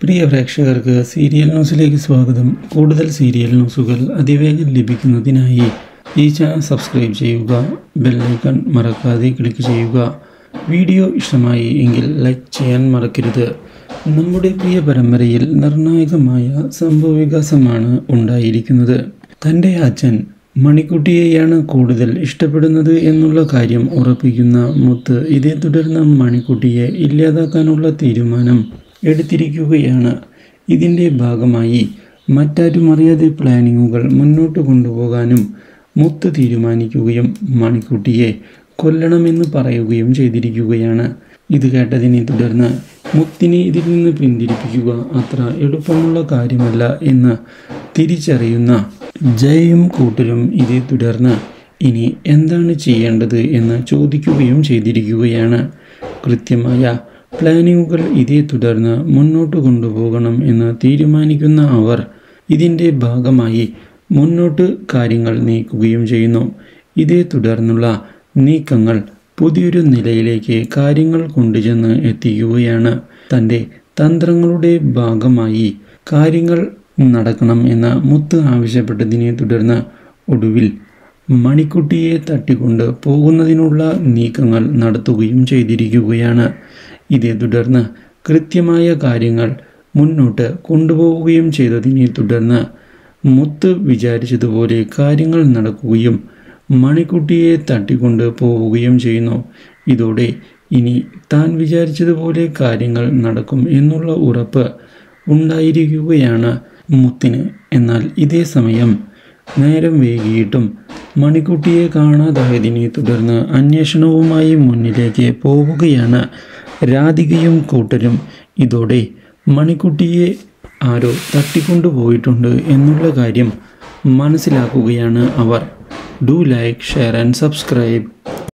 പ്രിയ പ്രേക്ഷകർക്ക് സീരിയൽ ന്യൂസിലേക്ക് സ്വാഗതം കൂടുതൽ സീരിയൽ ന്യൂസുകൾ അതിവേഗം ലഭിക്കുന്നതിനായി ഈ ചാനൽ സബ്സ്ക്രൈബ് ചെയ്യുക ബെല്ലൈക്കൺ മറക്കാതെ ക്ലിക്ക് ചെയ്യുക വീഡിയോ ഇഷ്ടമായി എങ്കിൽ ലൈക്ക് ചെയ്യാൻ മറക്കരുത് നമ്മുടെ പ്രിയ പരമ്പരയിൽ നിർണായകമായ സംഭവവികാസമാണ് ഉണ്ടായിരിക്കുന്നത് തൻ്റെ അച്ഛൻ മണിക്കുട്ടിയെയാണ് കൂടുതൽ ഇഷ്ടപ്പെടുന്നത് എന്നുള്ള കാര്യം ഉറപ്പിക്കുന്ന മുത്ത് ഇതേ തുടർന്ന് മണിക്കുട്ടിയെ ഇല്ലാതാക്കാനുള്ള തീരുമാനം എടുത്തിരിക്കുകയാണ് ഇതിൻ്റെ ഭാഗമായി മറ്റാരും അറിയാതെ പ്ലാനിങ്ങുകൾ മുന്നോട്ട് കൊണ്ടുപോകാനും മുത്ത് തീരുമാനിക്കുകയും മണിക്കുട്ടിയെ കൊല്ലണമെന്ന് പറയുകയും ചെയ്തിരിക്കുകയാണ് ഇത് കേട്ടതിനെ തുടർന്ന് മുത്തിനെ ഇതിൽ നിന്ന് പിന്തിരിപ്പിക്കുക അത്ര എളുപ്പമുള്ള കാര്യമല്ല എന്ന് തിരിച്ചറിയുന്ന ജയും കൂട്ടരും ഇതേ തുടർന്ന് ഇനി എന്താണ് ചെയ്യേണ്ടത് എന്ന് ചോദിക്കുകയും ചെയ്തിരിക്കുകയാണ് കൃത്യമായ പ്ലാനിങ്ങുകൾ ഇതേ തുടർന്ന് മുന്നോട്ട് കൊണ്ടുപോകണം എന്ന് തീരുമാനിക്കുന്ന അവർ ഇതിൻ്റെ ഭാഗമായി മുന്നോട്ട് കാര്യങ്ങൾ നീക്കുകയും ചെയ്യുന്നു ഇതേ തുടർന്നുള്ള നീക്കങ്ങൾ പുതിയൊരു നിലയിലേക്ക് കാര്യങ്ങൾ കൊണ്ടുചെന്ന് എത്തിക്കുകയാണ് തൻ്റെ തന്ത്രങ്ങളുടെ ഭാഗമായി കാര്യങ്ങൾ നടക്കണം എന്ന് മുത്ത് ആവശ്യപ്പെട്ടതിനെ തുടർന്ന് ഒടുവിൽ മണിക്കുട്ടിയെ തട്ടിക്കൊണ്ട് പോകുന്നതിനുള്ള നീക്കങ്ങൾ നടത്തുകയും ചെയ്തിരിക്കുകയാണ് ഇതേ തുടർന്ന് കൃത്യമായ കാര്യങ്ങൾ മുന്നോട്ട് കൊണ്ടുപോവുകയും ചെയ്തതിനെ തുടർന്ന് മുത്ത് വിചാരിച്ചതുപോലെ കാര്യങ്ങൾ നടക്കുകയും മണിക്കുട്ടിയെ തട്ടിക്കൊണ്ട് പോവുകയും ചെയ്യുന്നു ഇതോടെ ഇനി താൻ വിചാരിച്ചതുപോലെ കാര്യങ്ങൾ നടക്കും എന്നുള്ള ഉറപ്പ് ഉണ്ടായിരിക്കുകയാണ് മുത്തിന് എന്നാൽ ഇതേ സമയം നേരം വൈകിയിട്ടും മണിക്കുട്ടിയെ കാണാതായതിനെ തുടർന്ന് അന്വേഷണവുമായി മുന്നിലേക്ക് പോവുകയാണ് രാധികയും കൂട്ടരും ഇതോടെ മണിക്കുട്ടിയെ ആരോ തട്ടിക്കൊണ്ടുപോയിട്ടുണ്ട് എന്നുള്ള കാര്യം മനസ്സിലാക്കുകയാണ് അവർ do like share and subscribe